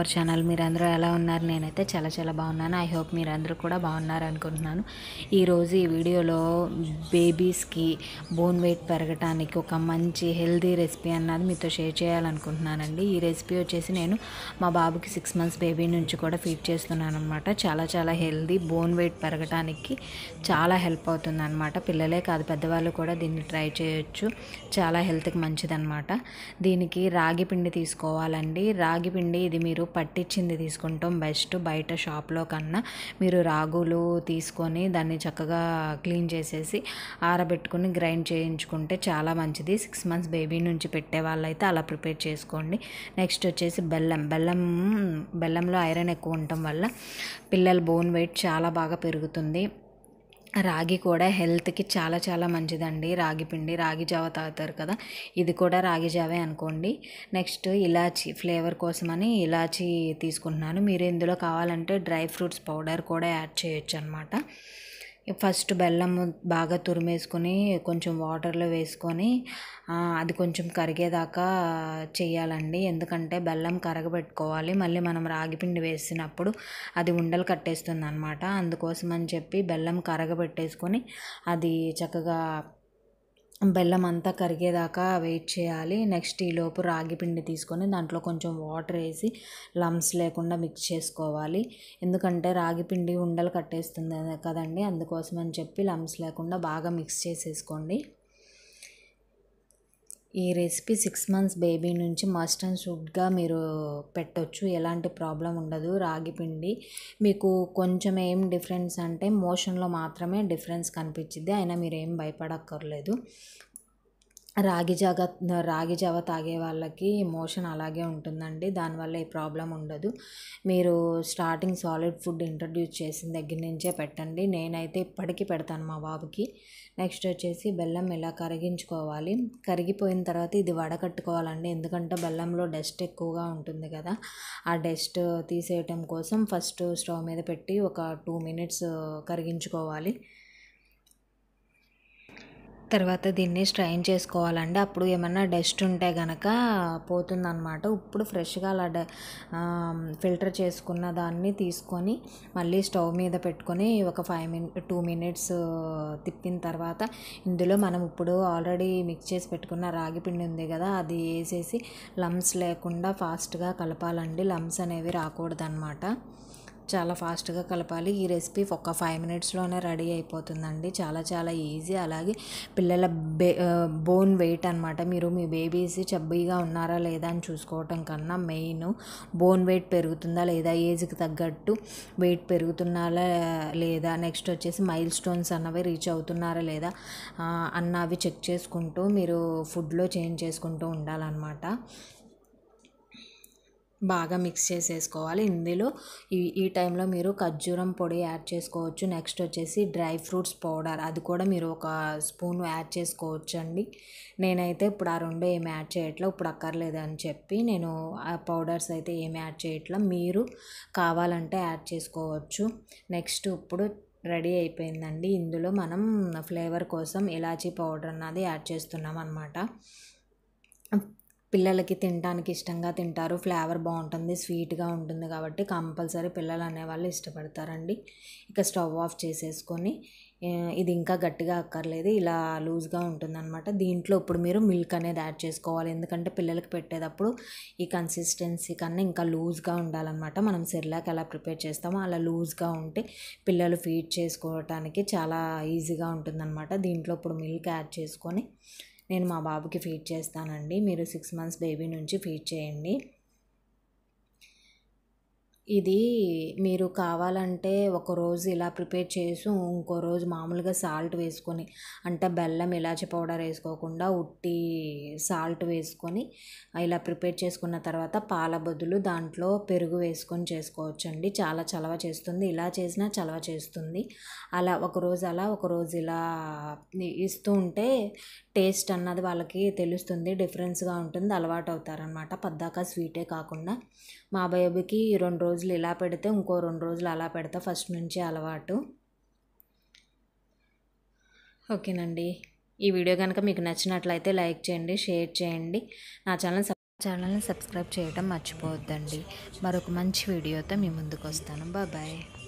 our channel మీరందరూ ఎలా ఉన్నారు నేనైతే చాలా చాలా బాగున్నాను ఐ హోప్ మీరందరూ కూడా బాగున్నారు అనుకుంటున్నాను ఈరోజు ఈ వీడియోలో బేబీస్కి బోన్ వెయిట్ పెరగటానికి ఒక మంచి హెల్దీ రెసిపీ అన్నది మీతో షేర్ చేయాలనుకుంటున్నానండి ఈ రెసిపీ వచ్చేసి నేను మా బాబుకి సిక్స్ మంత్స్ బేబీ నుంచి కూడా ఫీడ్ చేస్తున్నాను అనమాట చాలా చాలా హెల్దీ బోన్ వెయిట్ పెరగటానికి చాలా హెల్ప్ అవుతుంది అనమాట పిల్లలే కాదు పెద్దవాళ్ళు కూడా దీన్ని ట్రై చేయొచ్చు చాలా హెల్త్కి మంచిదన్నమాట దీనికి రాగి పిండి తీసుకోవాలండి రాగి పిండి ఇది మీరు పట్టించింది తీసుకుంటాం బెస్ట్ బయట షాప్లో కన్నా మీరు రాగులు తీసుకొని దాన్ని చక్కగా క్లీన్ చేసేసి ఆరబెట్టుకుని గ్రైండ్ చేయించుకుంటే చాలా మంచిది సిక్స్ మంత్స్ బేబీ నుంచి పెట్టే వాళ్ళైతే అలా ప్రిపేర్ చేసుకోండి నెక్స్ట్ వచ్చేసి బెల్లం బెల్లం బెల్లంలో ఐరన్ ఎక్కువ ఉండటం వల్ల పిల్లల బోన్ వెయిట్ చాలా బాగా పెరుగుతుంది రాగి కూడా హెల్త్కి చాలా చాలా మంచిదండి రాగి పిండి రాగి జావ తాగుతారు కదా ఇది కూడా రాగి జావే అనుకోండి నెక్స్ట్ ఇలాచి ఫ్లేవర్ కోసమని ఇలాచి తీసుకుంటున్నాను మీరు ఇందులో కావాలంటే డ్రై ఫ్రూట్స్ పౌడర్ కూడా యాడ్ చేయొచ్చు అనమాట ఫస్ట్ బెల్లం బాగా తురిమేసుకొని కొంచెం వాటర్లో వేసుకొని ఆ, అది కొంచెం కరిగేదాకా చేయాలండి ఎందుకంటే బెల్లం కరగబెట్టుకోవాలి మళ్ళీ మనం రాగిపిండి వేసినప్పుడు అది ఉండలు కట్టేస్తుంది అనమాట అందుకోసం అని చెప్పి బెల్లం కరగబెట్టేసుకొని అది చక్కగా బెల్లం అంతా కరిగేదాకా వెయిట్ చేయాలి నెక్స్ట్ ఈలోపు రాగి పిండి తీసుకొని దాంట్లో కొంచెం వాటర్ వేసి లమ్స్ లేకుండా మిక్స్ చేసుకోవాలి ఎందుకంటే రాగి పిండి ఉండలు కట్టేస్తుంది కదండి అందుకోసం అని చెప్పి లమ్స్ లేకుండా బాగా మిక్స్ చేసేసుకోండి ఈ రెసిపీ సిక్స్ మంత్స్ బేబీ నుంచి మస్ట్ అండ్ షుడ్గా మీరు పెట్టొచ్చు ఎలాంటి ప్రాబ్లం ఉండదు రాగి పిండి మీకు కొంచెం ఏం డిఫరెన్స్ అంటే మోషన్లో మాత్రమే డిఫరెన్స్ కనిపించింది అయినా మీరు ఏం భయపడక్కర్లేదు రాగి జాగ రాగి జావ తాగే వాళ్ళకి మోషన్ అలాగే ఉంటుందండి దానివల్ల ఏ ప్రాబ్లం ఉండదు మీరు స్టార్టింగ్ సాలిడ్ ఫుడ్ ఇంట్రడ్యూస్ చేసిన దగ్గర నుంచే పెట్టండి నేనైతే ఇప్పటికీ పెడతాను మా బాబుకి నెక్స్ట్ వచ్చేసి బెల్లం ఇలా కరిగించుకోవాలి కరిగిపోయిన తర్వాత ఇది వడకట్టుకోవాలండి ఎందుకంటే బెల్లంలో డస్ట్ ఎక్కువగా ఉంటుంది కదా ఆ డస్ట్ తీసేయటం కోసం ఫస్ట్ స్టవ్ మీద పెట్టి ఒక టూ మినిట్స్ కరిగించుకోవాలి తర్వాత దీన్ని స్ట్రైన్ చేసుకోవాలండి అప్పుడు ఏమన్నా డస్ట్ ఉంటే గనక పోతుందన్నమాట ఇప్పుడు ఫ్రెష్గా అలా డ ఫిల్టర్ చేసుకున్న దాన్ని తీసుకొని మళ్ళీ స్టవ్ మీద పెట్టుకొని ఒక ఫైవ్ మిన్ టూ మినిట్స్ తిప్పిన తర్వాత ఇందులో మనం ఇప్పుడు ఆల్రెడీ మిక్స్ చేసి పెట్టుకున్న రాగి పిండి ఉంది కదా అది వేసేసి లమ్స్ లేకుండా ఫాస్ట్గా కలపాలండి లమ్స్ అనేవి రాకూడదు అనమాట చాలా ఫాస్ట్గా కలపాలి ఈ రెసిపీ ఒక ఫైవ్ మినిట్స్లోనే రెడీ అయిపోతుందండి చాలా చాలా ఈజీ అలాగే పిల్లల బే బోన్ వెయిట్ అనమాట మీరు మీ బేబీస్ చబ్బీగా ఉన్నారా లేదా అని చూసుకోవటం కన్నా మెయిన్ బోన్ వెయిట్ పెరుగుతుందా లేదా ఏజ్కి తగ్గట్టు వెయిట్ పెరుగుతున్నారా లేదా నెక్స్ట్ వచ్చేసి మైల్ స్టోన్స్ అన్నవి రీచ్ అవుతున్నారా లేదా ఆ, అన్నవి చెక్ చేసుకుంటూ మీరు ఫుడ్లో చేంజ్ చేసుకుంటూ ఉండాలన్నమాట బాగా మిక్స్ చేసేసుకోవాలి ఇందులో ఈ ఈ టైంలో మీరు ఖర్జూరం పొడి యాడ్ చేసుకోవచ్చు నెక్స్ట్ వచ్చేసి డ్రై ఫ్రూట్స్ పౌడర్ అది కూడా మీరు ఒక స్పూన్ యాడ్ చేసుకోవచ్చు అండి నేనైతే ఇప్పుడు ఆ రెండు ఏమి యాడ్ చేయట్లా ఇప్పుడు అక్కర్లేదు అని చెప్పి నేను ఆ పౌడర్స్ అయితే ఏమి యాడ్ చేయట్లా మీరు కావాలంటే యాడ్ చేసుకోవచ్చు నెక్స్ట్ ఇప్పుడు రెడీ అయిపోయిందండి ఇందులో మనం ఫ్లేవర్ కోసం ఇలాచీ పౌడర్ అన్నది యాడ్ చేస్తున్నాం అనమాట పిల్లలకి తినడానికి ఇష్టంగా తింటారు ఫ్లేవర్ బాగుంటుంది స్వీట్గా ఉంటుంది కాబట్టి కంపల్సరీ పిల్లలు అనేవాళ్ళు ఇష్టపడతారండి ఇక స్టవ్ ఆఫ్ చేసేసుకొని ఆ, ఇది ఇంకా గట్టిగా అక్కర్లేదు ఇలా లూజ్గా ఉంటుందన్నమాట దీంట్లో ఇప్పుడు మీరు మిల్క్ అనేది యాడ్ చేసుకోవాలి ఎందుకంటే పిల్లలకి పెట్టేటప్పుడు ఈ కన్సిస్టెన్సీ కన్నా ఇంకా లూజ్గా ఉండాలన్నమాట మనం సెర్లాక్ ఎలా ప్రిపేర్ చేస్తామో అలా లూజ్గా ఉంటే పిల్లలు ఫీడ్ చేసుకోవటానికి చాలా ఈజీగా ఉంటుందన్నమాట దీంట్లో ఇప్పుడు మిల్క్ యాడ్ చేసుకొని నేను మా బాబుకి ఫీడ్ చేస్తానండి మీరు సిక్స్ మంత్స్ బేబీ నుంచి ఫీడ్ చేయండి ఇది మీరు కావాలంటే ఒక రోజు ఇలా ప్రిపేర్ చేసి ఇంకో రోజు మామూలుగా సాల్ట్ వేసుకొని అంటే బెల్లం ఇలాచి పౌడర్ వేసుకోకుండా ఉట్టి సాల్ట్ వేసుకొని ఇలా ప్రిపేర్ చేసుకున్న తర్వాత పాల బదులు దాంట్లో పెరుగు వేసుకొని చేసుకోవచ్చు అండి చాలా చలవ చేస్తుంది ఇలా చేసినా చలవ చేస్తుంది అలా ఒక రోజు అలా ఒక రోజు ఇలా ఇస్తూ ఉంటే టేస్ట్ అన్నది వాళ్ళకి తెలుస్తుంది డిఫరెన్స్గా ఉంటుంది అలవాటు అవుతారనమాట పద్దాక స్వీటే కాకుండా మా బేబీకి రెండు రోజులు ఇలా పెడితే ఇంకో రెండు రోజులు అలా పెడతా ఫస్ట్ నుంచి అలవాటు ఓకేనండి ఈ వీడియో కనుక మీకు నచ్చినట్లయితే లైక్ చేయండి షేర్ చేయండి నా ఛానల్ ఛానల్ని సబ్స్క్రైబ్ చేయడం మర్చిపోవద్దండి మరొక మంచి వీడియోతో మీ ముందుకు వస్తాను బాయ్